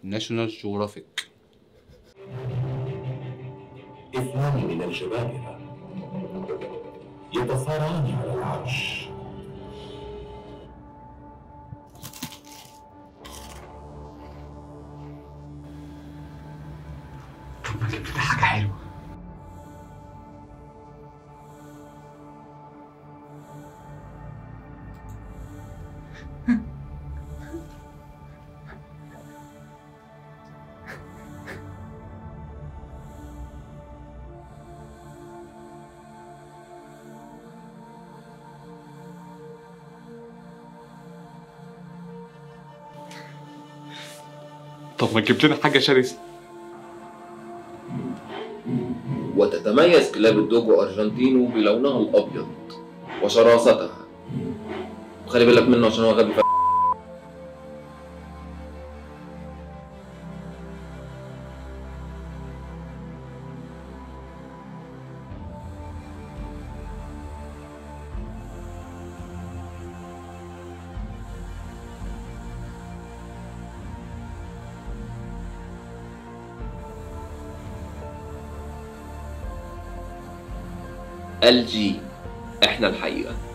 ناشونال جيوغرافيك اثنان من الجبابرة يتصارعان على العرش طب ما جبت حاجة حلوة طب ما تجيب لنا حاجة شرسة وتتميز كلاب الدوجو أرجنتينو بلونها الأبيض وشراستها خلي بالك منه عشان هو غبي ف... الجي احنا الحقيقة